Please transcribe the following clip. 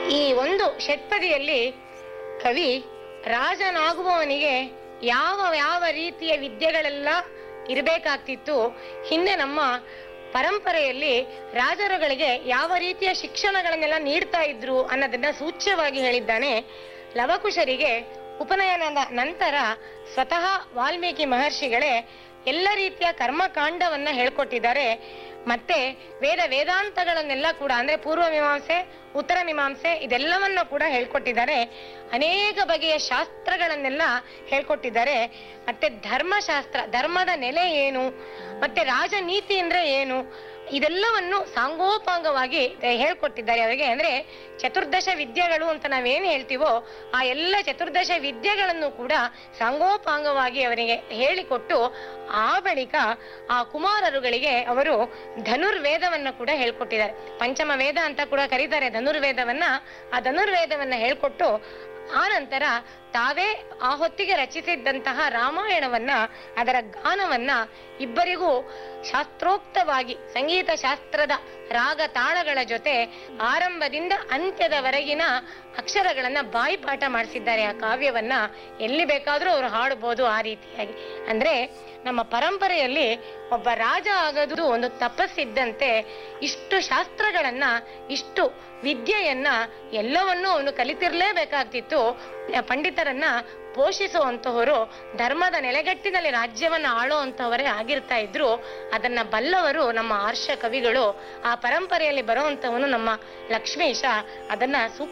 ಈ ಒಂದು ಷಟ್ಪದಿಯಲ್ಲಿ ಕವಿ ರಾಜನಾಗುವವನಿಗೆ ಯಾವ ಯಾವ ರೀತಿಯ ವಿದ್ಯೆಗಳೆಲ್ಲ ಇರಬೇಕಾಗ್ತಿತ್ತು ಹಿಂದೆ ನಮ್ಮ ಪರಂಪರೆಯಲ್ಲಿ ರಾಜರುಗಳಿಗೆ ಯಾವ ರೀತಿಯ ಶಿಕ್ಷಣಗಳನ್ನೆಲ್ಲ ನೀಡ್ತಾ ಇದ್ರು ಅನ್ನೋದನ್ನ ಸೂಚ್ಯವಾಗಿ ಹೇಳಿದ್ದಾನೆ ಲವಕುಶರಿಗೆ ಉಪನಯನದ ನಂತರ ಸ್ವತಃ ವಾಲ್ಮೀಕಿ ಮಹರ್ಷಿಗಳೇ ಎಲ್ಲ ರೀತಿಯ ಕರ್ಮಕಾಂಡವನ್ನ ಹೇಳ್ಕೊಟ್ಟಿದ್ದಾರೆ ಮತ್ತೆ ವೇದ ವೇದಾಂತಗಳನ್ನೆಲ್ಲ ಕೂಡ ಅಂದ್ರೆ ಪೂರ್ವ ಮೀಮಾಂಸೆ ಉತ್ತರ ಮೀಮಾಂಸೆ ಇದೆಲ್ಲವನ್ನ ಕೂಡ ಹೇಳ್ಕೊಟ್ಟಿದ್ದಾರೆ ಅನೇಕ ಬಗೆಯ ಶಾಸ್ತ್ರಗಳನ್ನೆಲ್ಲ ಹೇಳ್ಕೊಟ್ಟಿದ್ದಾರೆ ಮತ್ತೆ ಧರ್ಮಶಾಸ್ತ್ರ ಧರ್ಮದ ನೆಲೆ ಏನು ಮತ್ತೆ ರಾಜನೀತಿ ಅಂದ್ರೆ ಏನು ಇದೆಲ್ಲವನ್ನು ಸಾಂಗೋಪಾಂಗವಾಗಿ ಹೇಳ್ಕೊಟ್ಟಿದ್ದಾರೆ ಅವರಿಗೆ ಅಂದ್ರೆ ಚತುರ್ದಶ ವಿದ್ಯೆಗಳು ಅಂತ ನಾವೇನು ಹೇಳ್ತೀವೋ ಆ ಎಲ್ಲ ಚತುರ್ದಶ ವಿದ್ಯೆಗಳನ್ನು ಕೂಡ ಸಾಂಗೋಪಾಂಗವಾಗಿ ಅವರಿಗೆ ಹೇಳಿಕೊಟ್ಟು ಆ ಬಳಿಕ ಆ ಕುಮಾರರುಗಳಿಗೆ ಅವರು ಧನುರ್ವೇದವನ್ನ ಕೂಡ ಹೇಳ್ಕೊಟ್ಟಿದ್ದಾರೆ ಪಂಚಮ ವೇದ ಅಂತ ಕೂಡ ಕರೀತಾರೆ ಧನುರ್ವೇದವನ್ನ ಆ ಧನುರ್ವೇದವನ್ನ ಹೇಳ್ಕೊಟ್ಟು ಆ ನಂತರ ತಾವೇ ಆ ಹೊತ್ತಿಗೆ ರಚಿಸಿದ್ದಂತಹ ರಾಮಾಯಣವನ್ನ ಅದರ ಗಾನವನ್ನ ಇಬ್ಬರಿಗೂ ಶಾಸ್ತ್ರೋಕ್ತವಾಗಿ ಸಂಗೀತ ಶಾಸ್ತ್ರದ ರಾಗ ತಾಳಗಳ ಜೊತೆ ಆರಂಭದಿಂದ ಅಂತ್ಯದವರೆಗಿನ ಅಕ್ಷರಗಳನ್ನ ಬಾಯಿಪಾಠ ಮಾಡಿಸಿದ್ದಾರೆ ಆ ಕಾವ್ಯವನ್ನ ಎಲ್ಲಿ ಬೇಕಾದ್ರೂ ಅವರು ಹಾಡಬಹುದು ಆ ರೀತಿಯಾಗಿ ಅಂದ್ರೆ ನಮ್ಮ ಪರಂಪರೆಯಲ್ಲಿ ಒಬ್ಬ ರಾಜ ಆಗೋದು ಒಂದು ತಪಸ್ಸಿದ್ದಂತೆ ಇಷ್ಟು ಶಾಸ್ತ್ರಗಳನ್ನ ಇಷ್ಟು ವಿದ್ಯೆಯನ್ನ ಎಲ್ಲವನ್ನೂ ಅವನು ಕಲಿತಿರ್ಲೇಬೇಕಾಗ್ತಿತ್ತು ಪಂಡಿತರನ್ನ ಪೋಷಿಸುವಂತಹವರು ಧರ್ಮದ ನೆಲೆಗಟ್ಟಿನಲ್ಲಿ ರಾಜ್ಯವನ್ನ ಆಳುವಂತಹವರೇ ಆಗಿರ್ತಾ ಇದ್ರು ಅದನ್ನ ಬಲ್ಲವರು ನಮ್ಮ ಆರ್ಷ ಕವಿಗಳು ಆ ಪರಂಪರೆಯಲ್ಲಿ ಬರುವಂತವನು ನಮ್ಮ ಲಕ್ಷ್ಮೀಶ ಅದನ್ನ ಸೂಕ್ತ